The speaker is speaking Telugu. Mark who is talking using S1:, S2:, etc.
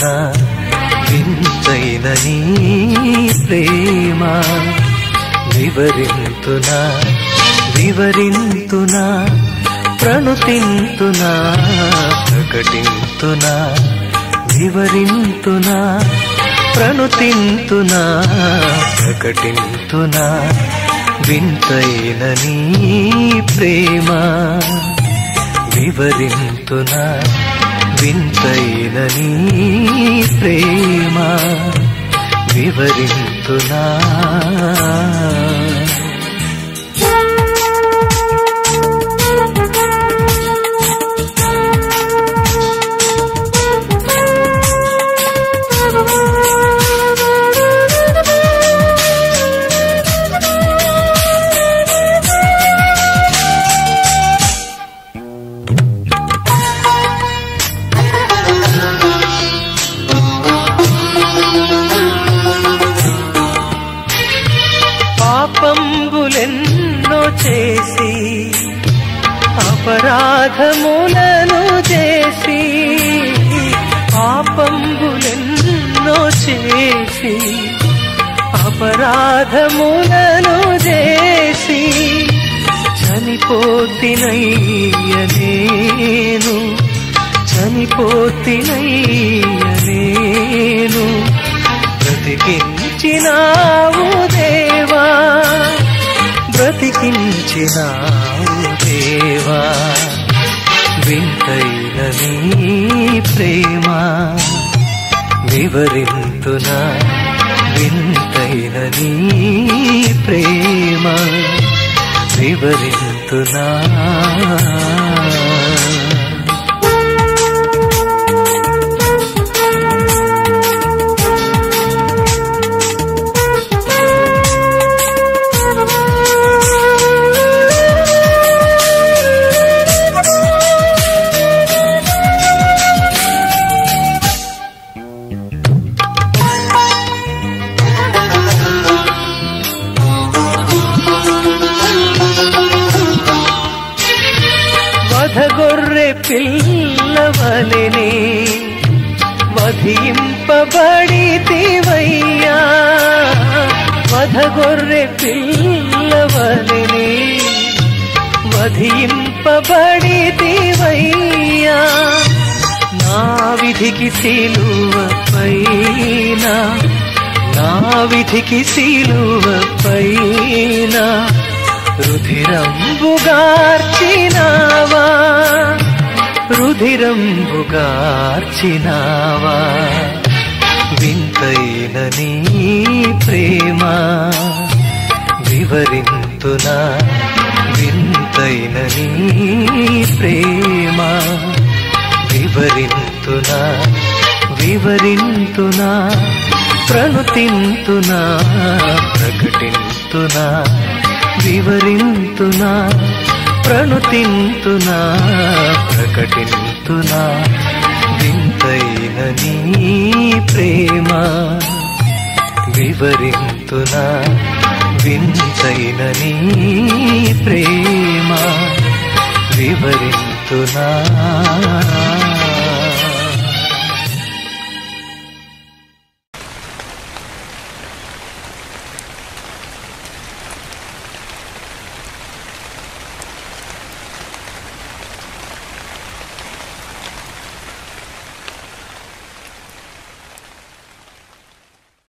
S1: వివరింతునా వింతైన నీ ప్రేమ వివరింతునా వివరింతునా ప్రణుతింతునా ప్రకటింతునా వివరింతునా ప్రణుతింతునా ప్రకటింతునా వింతైన నీ ప్రేమ వివరింతునా వింతైన నీ ప్రేమ వివరింతునా పాపంబులెన్నో చేసి అపరాధములను చేసి పాపంబులెన్నో చేసి అపరాధములను చేసి చనిపోతినయ్య నేను చనిపోతినయ్య నేను బ్రతికించినావు దేవా బ్రతికించినావు దేవా వింతైన నీ ప్రేమ వివరింతునా వింతైన నీ ప్రేమ వివరింతునా వధగొర్రె పిల్లవలెనే వధింపబడితివయ్యా వధగొర్రె పిల్లవలెనే వధింపబడితివయ్యా నా విధికి సిలువ పైన నా విధికి సిలువ పైన రుధిరంబుగార్చినావా రుధిరంబుగార్చినావా వింతైన నీ ప్రేమ వివరింతునా వింతైన నీ ప్రేమ వివరింతునా వివరింతునా ప్రణుతింతునా ప్రకటింతునా వివరింతునా ప్రణుతింతునా ప్రకటింతునా వింతైన నీ ప్రేమ వివరింతునా వింతైన నీ ప్రేమ వివరింతునా